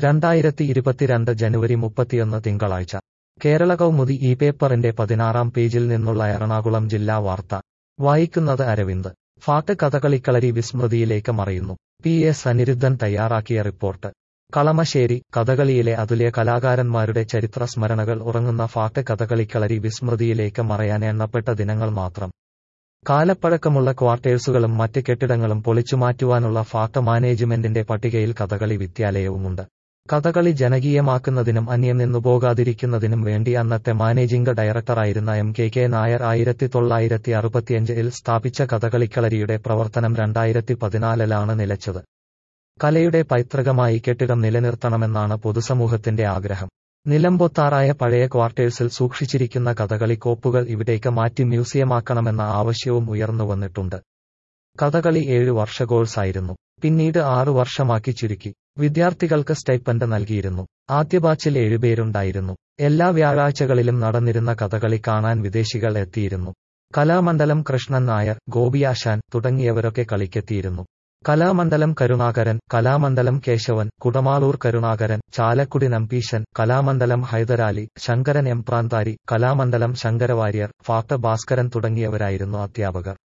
രണ്ടായിരത്തി ഇരുപത്തിരണ്ട് ജനുവരി മുപ്പത്തിയൊന്ന് തിങ്കളാഴ്ച കേരള കൗമുദി ഈ പേപ്പറിന്റെ പതിനാറാം പേജിൽ നിന്നുള്ള എറണാകുളം ജില്ലാ വാർത്ത വായിക്കുന്നത് അരവിന്ദ് ഫാട്ട് കഥകളിക്കളരി വിസ്മൃതിയിലേക്ക് മറയുന്നു പി എസ് അനിരുദ്ധൻ തയ്യാറാക്കിയ റിപ്പോർട്ട് കളമശ്ശേരി കഥകളിയിലെ അതുല്യ കലാകാരന്മാരുടെ ചരിത്ര സ്മരണകൾ ഉറങ്ങുന്ന ഫാട്ട് കഥകളിക്കളരി വിസ്മൃതിയിലേക്ക് മറയാൻ എണ്ണപ്പെട്ട ദിനങ്ങൾ മാത്രം കാലപ്പഴക്കമുള്ള ക്വാർട്ടേഴ്സുകളും മറ്റ് കെട്ടിടങ്ങളും പൊളിച്ചുമാറ്റുവാനുള്ള ഫാട്ട് മാനേജ്മെന്റിന്റെ പട്ടികയിൽ കഥകളി വിദ്യാലയവുമുണ്ട് കഥകളി ജനകീയമാക്കുന്നതിനും അന്യം നിന്നുപോകാതിരിക്കുന്നതിനും വേണ്ടി അന്നത്തെ മാനേജിംഗ് ഡയറക്ടറായിരുന്ന എം കെ കെ നായർ ആയിരത്തി തൊള്ളായിരത്തി അറുപത്തിയഞ്ചിൽ സ്ഥാപിച്ച കഥകളിക്കളരിയുടെ പ്രവർത്തനം രണ്ടായിരത്തി പതിനാലിലാണ് നിലച്ചത് കലയുടെ പൈതൃകമായി കെട്ടിടം നിലനിർത്തണമെന്നാണ് പൊതുസമൂഹത്തിന്റെ ആഗ്രഹം നിലംപൊത്താറായ പഴയ ക്വാർട്ടേഴ്സിൽ സൂക്ഷിച്ചിരിക്കുന്ന കഥകളി കോപ്പുകൾ ഇവിടേക്ക് മാറ്റി മ്യൂസിയമാക്കണമെന്ന ആവശ്യവും ഉയർന്നുവന്നിട്ടുണ്ട് കഥകളി ഏഴു വർഷ കോഴ്സായിരുന്നു പിന്നീട് ആറു വർഷമാക്കി ചുരുക്കി വിദ്യാർത്ഥികൾക്ക് സ്റ്റൈപ്പൻഡ് നൽകിയിരുന്നു ആദ്യ ബാച്ചിൽ ഏഴുപേരുണ്ടായിരുന്നു എല്ലാ വ്യാഴാഴ്ചകളിലും നടന്നിരുന്ന കഥകളി കാണാൻ വിദേശികൾ എത്തിയിരുന്നു കലാമണ്ഡലം കൃഷ്ണൻ നായർ ഗോപിയാശാൻ തുടങ്ങിയവരൊക്കെ കളിക്കെത്തിയിരുന്നു കലാമണ്ഡലം കരുണാകരൻ കലാമണ്ഡലം കേശവൻ കുടമാളൂർ കരുണാകരൻ ചാലക്കുടി നമ്പീശൻ കലാമണ്ഡലം ഹൈദരാലി ശങ്കരൻ എം പ്രാന്താരി കലാമണ്ഡലം ശങ്കരവാര്യർ ഫാക്ട് ഭാസ്കരൻ തുടങ്ങിയവരായിരുന്നു അധ്യാപകർ